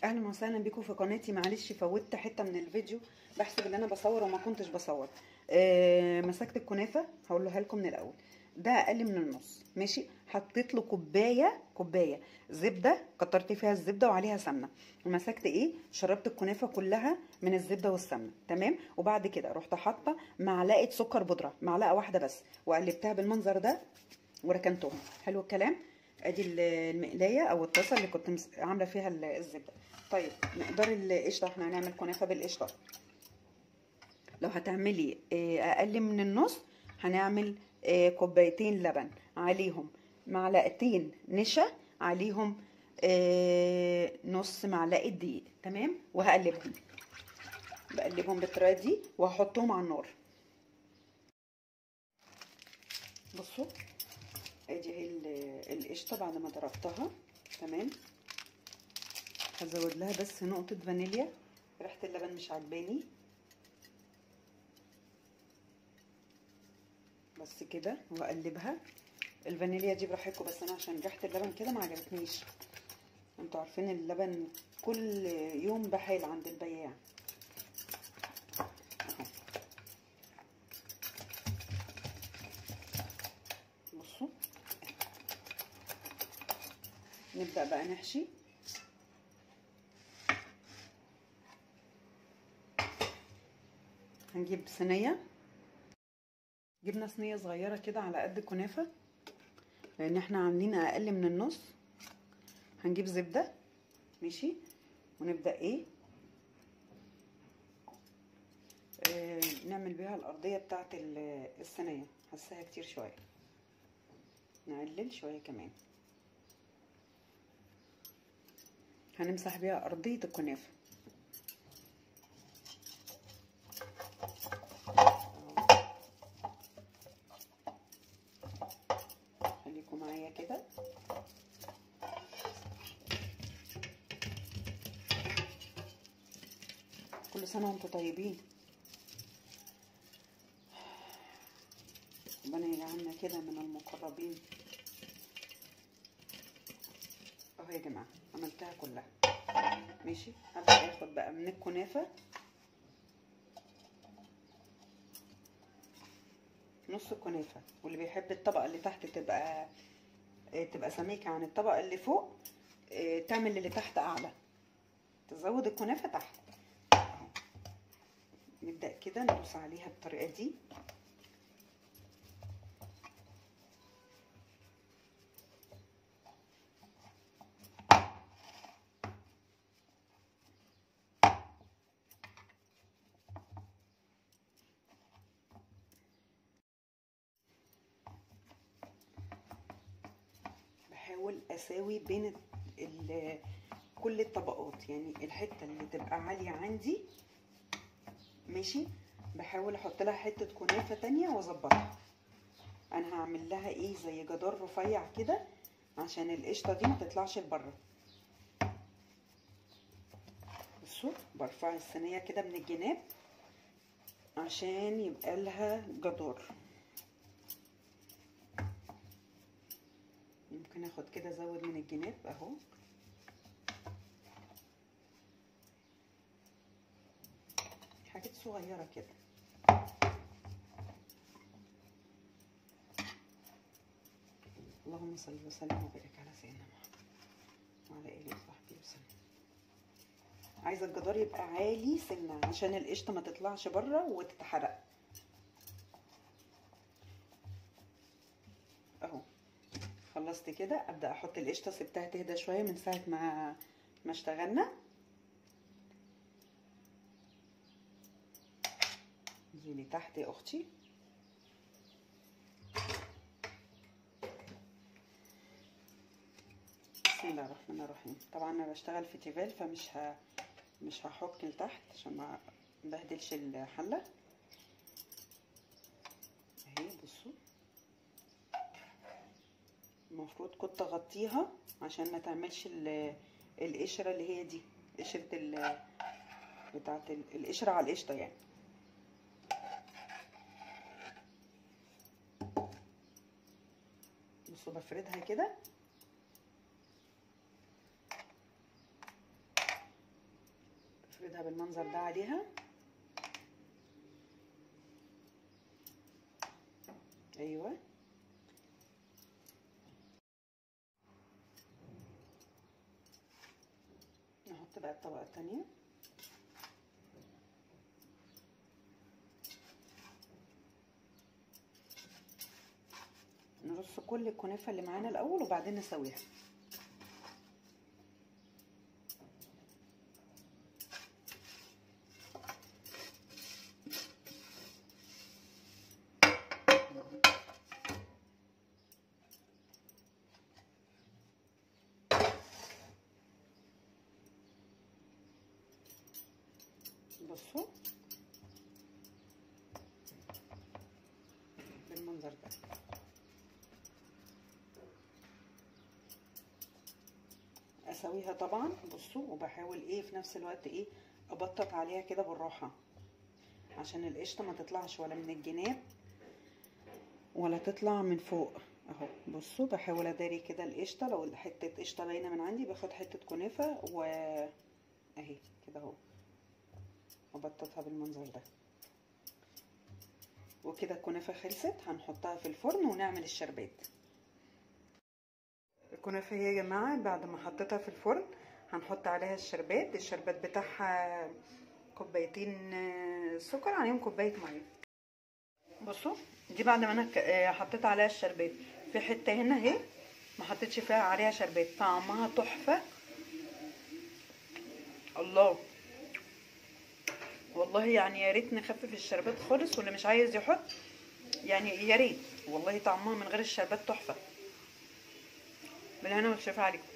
اهلا وسهلا بكم في قناتي معلش فوتت حته من الفيديو بحسب ان انا بصور وما كنتش بصور آه مسكت الكنافه هقولها لكم من الاول ده اقل من النص ماشي حطيت له كوبايه كوبايه زبده كترت فيها الزبده وعليها سمنه ومسكت ايه شربت الكنافه كلها من الزبده والسمنه تمام وبعد كده رحت حاطه معلقه سكر بودره معلقه واحده بس وقلبتها بالمنظر ده وركنتهم حلو الكلام ادي المقلايه او الطاسه اللي كنت مس- عامله فيها ال- الزبده طيب مقدار القشطه احنا هنعمل كنافه بالقشطه لو هتعملي آه، اقل من النص هنعمل آه، كوبايتين لبن عليهم معلقتين نشا عليهم آه، نص معلقه دقيق تمام وهقلبهم بقلبهم بالطريقه دي وهحطهم على النار بصوا ادي اهي ال- القشطه بعد ما ضربتها تمام هزود لها بس نقطه فانيليا ريحه اللبن مش عجباني بس كده واقلبها الفانيليا دي براحتكم بس انا عشان ريحه اللبن كده ما عجبتنيش انتوا عارفين اللبن كل يوم بحال عند البياع اهو بصوا نبدأ بقى نحشي هنجيب صينية جبنا صينية صغيرة كده على قد كنافة لأن احنا عاملين أقل من النص هنجيب زبدة ماشي ونبدأ ايه آه نعمل بيها الأرضية بتاعت الصينية حاساها كتير شوية نقلل شوية كمان هنمسح بيها أرضية الكنافة خليكم معايا كده كل سنة وانتم طيبين ربنا يجعلنا كده من المقربين اهو يا جماعة عملتها كلها ماشي هبدأ اخد بقى من الكنافة نص الكنافة واللي بيحب الطبقة اللي تحت تبقى تبقى سميكة عن الطبقة اللي فوق تعمل اللي تحت أعلى تزود الكنافة تحت نبدأ كده ندوس عليها بالطريقة دي بحاول اساوي بين ال كل الطبقات يعني الحته اللي تبقى عاليه عندي ماشي بحاول احط لها حته كنافه تانية واظبطها انا هعمل لها ايه زي جدار رفيع كده عشان القشطه دي ما تطلعش لبره بصوا برفع الصينيه كده من الجناب عشان يبقى لها جدار ممكن اخد كده ازود من الجناب اهو حاجات صغيرة كده اللهم صل وسلم وبارك على سيدنا محمد وعلى اله وصحبه وسلم عايزه الجدار يبقى عالي سنه عشان القشطه ما تطلعش بره وتتحرق اهو خلصت كده ابدا احط القشطه سبتها تهدى شويه من ساعه ما ما اشتغلنا نزولي تحت يا اختي بسم الله الرحمن الرحيم طبعا انا بشتغل في تيفال فمش ه... مش هحك لتحت عشان ما نبهدلش الحله اهي بصوا المفروض كنت اغطيها عشان ما تعملش القشره اللي هي دي قشره ال بتاعت القشره على القشطه يعني بصوا بفردها كده افردها بالمنظر ده عليها ايوه نحط بقى الطبقه التانيه نرص كل الكنافه اللي معانا الاول وبعدين نسويها بصوا بالمنظر ده اسويها طبعا بصوا وبحاول ايه في نفس الوقت ايه ابطط عليها كده بالراحه عشان القشطه ما تطلعش ولا من الجناب ولا تطلع من فوق اهو بصوا بحاول اداري كده القشطه لو حته قشطه باينه من عندي باخد حته كنافه و اهي كده اهو وبططها بالمنظر ده وكده الكنافه خلصت هنحطها في الفرن ونعمل الشربات الكنافه هي يا جماعه بعد ما حطيتها في الفرن هنحط عليها الشربات الشربات بتاعها كوبايتين سكر عليهم كوبايه ميه بصوا دي بعد ما انا حطيت عليها الشربات في حته هنا اهي ما حطيتش فيها عليها شربات طعمها تحفه الله والله يعني يا ريت نخفف الشربات خالص واللي مش عايز يحط يعني يا ريت والله طعمها من غير الشربات تحفه بالهنا والشفا عليكم